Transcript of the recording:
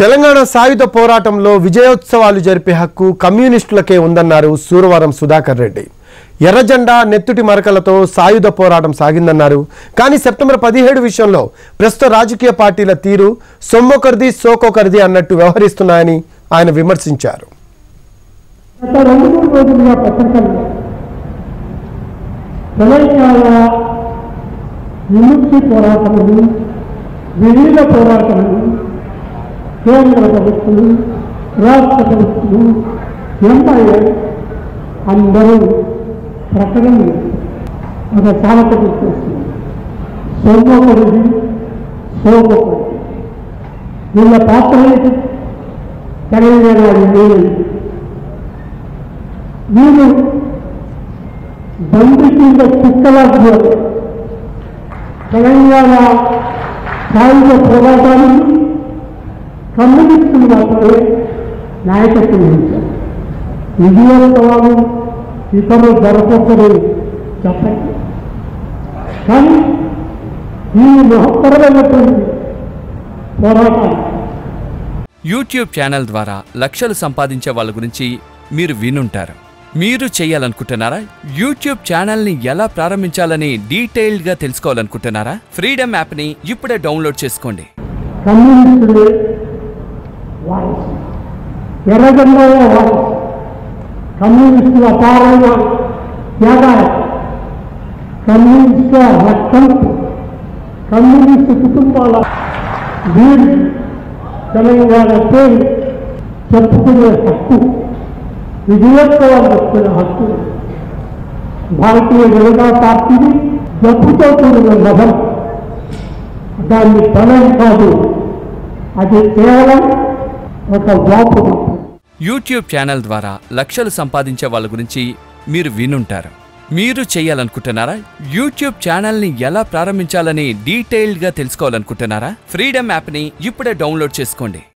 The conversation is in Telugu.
తెలంగాణ సాయుధ పోరాటంలో విజయోత్సవాలు జరిపే హక్కు కమ్యూనిస్టులకే ఉందన్నారు సూరవరం సుధాకర్ రెడ్డి ఎర్రజెండా నెత్తుటి మరకలతో సాయుధ పోరాటం సాగిందన్నారు కానీ సెప్టెంబర్ పదిహేడు విషయంలో ప్రస్తుత రాజకీయ పార్టీల తీరు సొమ్మొకరిది సోకొకరిది అన్నట్టు వ్యవహరిస్తున్నాయని ఆయన విమర్శించారు గత రెండు మూడు రోజులుగా పత్రికల్లో తెలంగాణ విముక్తి పోరాటములు విలీన పోరాటములు కేంద్ర ప్రభుత్వం రాష్ట్ర ప్రభుత్వం ఎంఐఏ అందరూ ప్రకటనలు ఒక సామెత గుర్తొస్తుంది సోమొకరిది సోమొకరిది వీళ్ళ పాత్ర ఏంటి తెలంగాణ విలీనం వీరు బండి కింద కుక్కలాగా తెలంగాణ సాయుధ పోరాటానికి కమ్యూనిస్టులు మాత్రమే నాయకత్వం వహించారు విజయోత్సవాలు ఇతరులు జరపొద్దని చెప్పండి కానీ ఈ మహత్తరమైనటువంటి పోరాటాలు యూట్యూబ్ ఛానల్ ద్వారా లక్షలు సంపాదించే వాళ్ళ గురించి మీరు వినుంటారు మీరు చేయాలనుకుంటున్నారా యూట్యూబ్ ఛానల్ని ఎలా ప్రారంభించాలని డీటెయిల్డ్గా తెలుసుకోవాలనుకుంటున్నారా ఫ్రీడమ్ యాప్ని ఇప్పుడే డౌన్లోడ్ చేసుకోండి కమ్యూనిస్టులే వారసు ఎర్రగండల వారసు కమ్యూనిస్టుల అపారమైన త్యాగాలు కమ్యూనిస్టుల రక్తం కమ్యూనిస్టు కుటుంబాల వీరు తెలంగాణ పేరు చెప్పుకునే హక్కు విజయోత్సవాలు చెప్పుకునే హక్కు భారతీయ జనతా పార్టీని జబ్బుతో కూడిన నభం దాన్ని బలం కాదు అది కేవలం ఒక వాపు మాత్రమే. యూట్యూబ్ ఛానల్ ద్వారా లక్షలు సంపాదించే వాళ్ళ గురించి మీరు వినుంటారు మీరు చేయాలనుకుంటున్నారా యూట్యూబ్ ఛానల్ని ఎలా ప్రారంభించాలని డీటెయిల్డ్గా తెలుసుకోవాలనుకుంటున్నారా ఫ్రీడమ్ యాప్ని ఇప్పుడే డౌన్లోడ్ చేసుకోండి